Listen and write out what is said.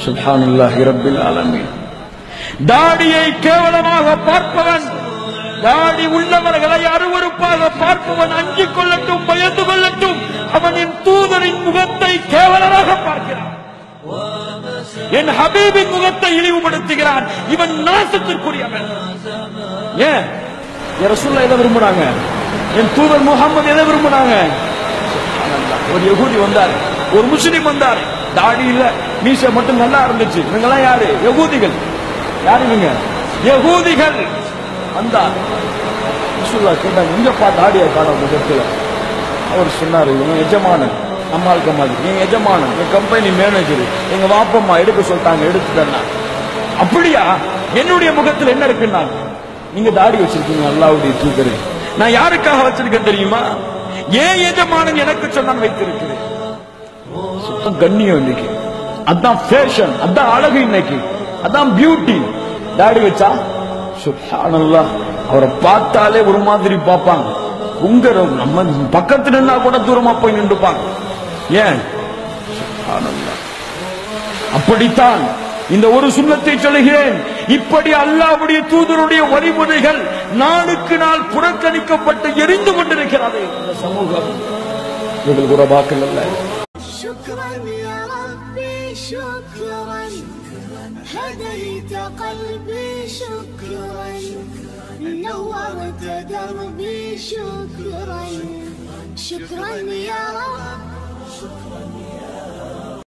சுப்ஹானல்லாஹி ரப்பில் ஆலமீன் தாடியை கேவலமாக பார்ப்பவன் தாடி உள்ளவர்களை அருவருப்பாக பார்ப்பவன் அஞ்சிக் கொள்ளட்டும் பயந்து கொள்ளட்டும் அவனின் தூதரின் முகத்தை கேவலமாக பார்க்கிறான் என் ஹபீபின் முகத்தை இழிவுபடுத்துகிறான் இவன் நாசத்திற்குரியவன் ஏன் என் ரசூல்லா எதை விரும்புறாங்க என் தூதர் முகமது எதை விரும்புறாங்க ஒரு யகூதி வந்தார் ஒரு முஸ்லிம் வந்தார் தாடி இல்ல மீசை மட்டும் நல்லா இருந்துச்சு இவங்கெல்லாம் யாரு யகூதிகள் யாரு இவங்க யகூதிகள் வந்தார் ரசூல்லா கேட்டாங்க எங்கப்பா தாடியை காணோம் முகத்துல அவர் சொன்னாரு இவன் எஜமானன் நம்மாளுக்கு மாதிரி என் எஜமானன் என் கம்பெனி மேனேஜர் எங்க வாப்பம்மா எடுக்க சொல்லிட்டாங்க எடுத்துட்டேன்னா அப்படியா என்னுடைய முகத்துல என்ன இருக்குன்னா நீங்க தாடி வச்சிருக்கீங்க அல்லாவுடைய தூதரு நான் யாருக்காக வச்சிருக்கேன் தெரியுமா ஏன் எஜமானன் எனக்கு சொன்னான் வைத்திருக்கிறேன் சுத்தம் கண்ணியம் இன்னைக்கு அதான் ஃபேஷன் அதான் அழகு இன்னைக்கு அதான் பியூட்டி தாடி வச்சா சுப்ஹானல்லாஹ் அவரை பார்த்தாலே ஒரு மாதிரி பார்ப்பாங்க உங்க நம்ம பக்கத்துல நின்னா கூட தூரமா போய் நின்றுப்பாங்க ஏன் சுப்ஹானல்லாஹ் அப்படித்தான் இந்த ஒரு சுண்ணத்தை சொல்லுகிறேன் இப்படி அல்லாவுடைய தூதருடைய வழிமுறைகள் நாளுக்கு நாள் புறக்கணிக்கப்பட்டு எரிந்து கொண்டிருக்கிறது இந்த சமூகம் இவர்கள் உறவாக்கள் அல்ல شكرا يا ربي شكرا هديت قلبي شكرا نورت دربي شكرا شكرا يا رب